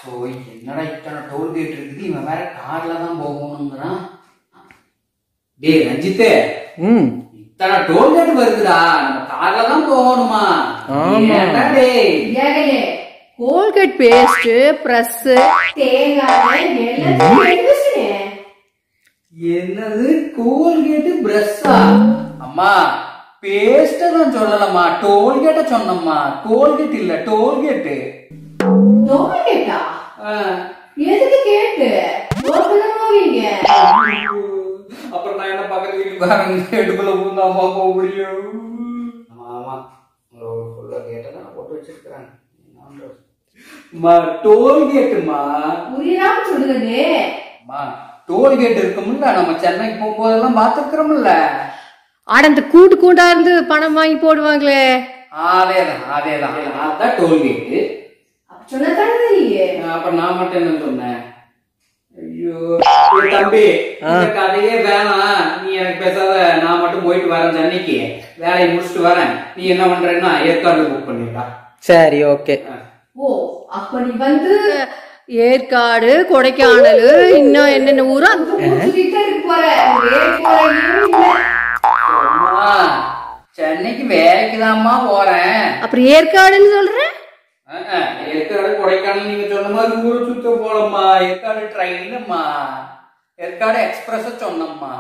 So என்னடா இத்தனை tollgate இருக்குது இவன் வேற கார்ல தான் போகணுங்கிறான் டேய் ரஞ்சித்தே ம் இத்தனை டோல்கேட் வருதுடா நம்ம கார்ல தான் போகணுமா ஆமா. ஏன்டா டேய் ஏகலே கோல்கேட் பேஸ்ட் பிரஸ் தேங்காய் எல்லாத்தையும் எடுத்து வச்சுனேன். என்னது கோல்கேட் பிரஷ்ஷா அம்மா பேஸ்ட தான் சொல்லலம்மா டோல்கேட்ட சொன்னம்மா கோல்கேட் இல்ல டோல்கேட்டு டோல்கேட்டா? எதுக்கு கேட்டு ரோட்டுல போவீங்க அப்புறம் நான் என்ன பக்கத்து வீட்டுக்காரங்க எடுப்புல பூந்தாமா போக முடியும் ஆமா ஆமா ஃபுல்லா கேட்டை தான் போட்டு வச்சிருக்கிறாங்க அம்மா டோல்கேட்டுமா புரியாம சொல்லுங்கடே அம்மா டோல்கேட் இருக்கும்ல நம்ம சென்னைக்கு போகும்போதெல்லாம் பார்த்துருக்குறோம்ல ஆட அந்த கூட்டு கூண்டா இருந்து பணம் வாங்கி போடுவாங்களே அதேதான் அதேதான் அதான் டோல்கேட்டு அப்ப சொன்னதானே நீங்க அப்புறம் நான் மட்டும் என்ன சொன்னேன் ஐயோ ஏய் தம்பி இந்த கதையே வேணாம் நீ எனக்கு பேசாத நான் மட்டும் போயிட்டு வரேன் சென்னைக்கு வேலையை முடிச்சுட்டு வரேன் நீ என்ன பண்றேன்னா ஏற்காடு புக் பண்ணிடா சரி ஓகே ஓ அப்ப நீ வந்து ஏற்காடு கொடைக்கானல் இன்னும் என்னென்ன ஊரோ அந்த சுத்திட்டு இருக்க போற வேற போறீங்களும் இல்ல அம்மா, சென்னைக்கு வேலைக்கு தான்மா போறேன் அப்புறம் ஏற்காடுன்னு சொல்றேன் அஹ், அஹ், ஏற்காடு கொடைக்கானல் நீங்க சொன்ன மாதிரி ஊரை சுத்த போலம்மா ஏற்காடு ட்ரெயின்லம்மா ஏற்காடு எக்ஸ்பிரஸ் சொன்னம்மா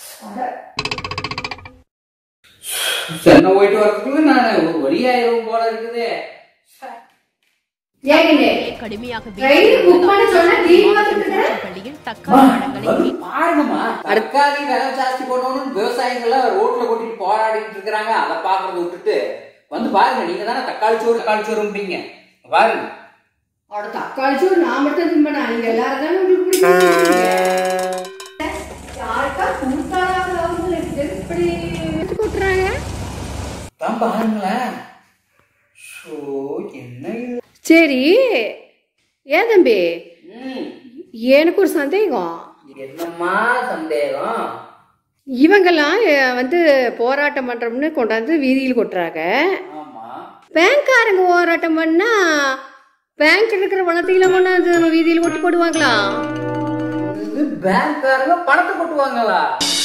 சென்னை போயிட்டு வரதுக்குள்ள நான் ஒரு வழியாயிரும் போல இருக்குதே ஏகலே கடுமையாக ட்ரெயின் புக் பண்ண சொன்னா டிவி வந்துட்டு பள்ளியில் அம்மா, தக்காளி பழங்களை வந்து பாருங்கம்மா தற்காலி விலை ஜாஸ்தி பண்ணணும்னு விவசாயிகள்லாம் ரோட்ல கொட்டிட்டு போராடிட்டு இருக்கிறாங்க அதை பாக்குறத விட்டுட்டு வந்து பாருங்க நீங்க தானே தக்காளி சோறு தக்காளி சோறும்பீங்க பாருங்க அவட தக்காளி சோறு நான் மட்டும் தின்பனா நீங்க எல்லாரும் தானே உங்களுக்கு பிடிக்கும் யாருக்கா கூட்டாளாக அவங்களுக்கு எப்படி கூட்டுறாங்க தான் பாருங்களேன் ஷோ என்ன இது சரி ஏன் தம்பி ம், எனக்கு ஒரு சந்தேகம் என்னம்மா சந்தேகம் இவங்கெல்லாம் அஹ், வந்து போராட்டம் பண்றோம்னு கொண்டாந்து வீதியில் கொட்டுறாங்க ஆமா பேங்க்காரங்க போராட்டம் பண்ணா பேங்க்ல இருக்கிற பணத்தையும் கொண்டாந்து வீதியில் கொட்டி போடுவாங்களா இது பேங்க்காரங்க பணத்தை கொட்டுவாங்களா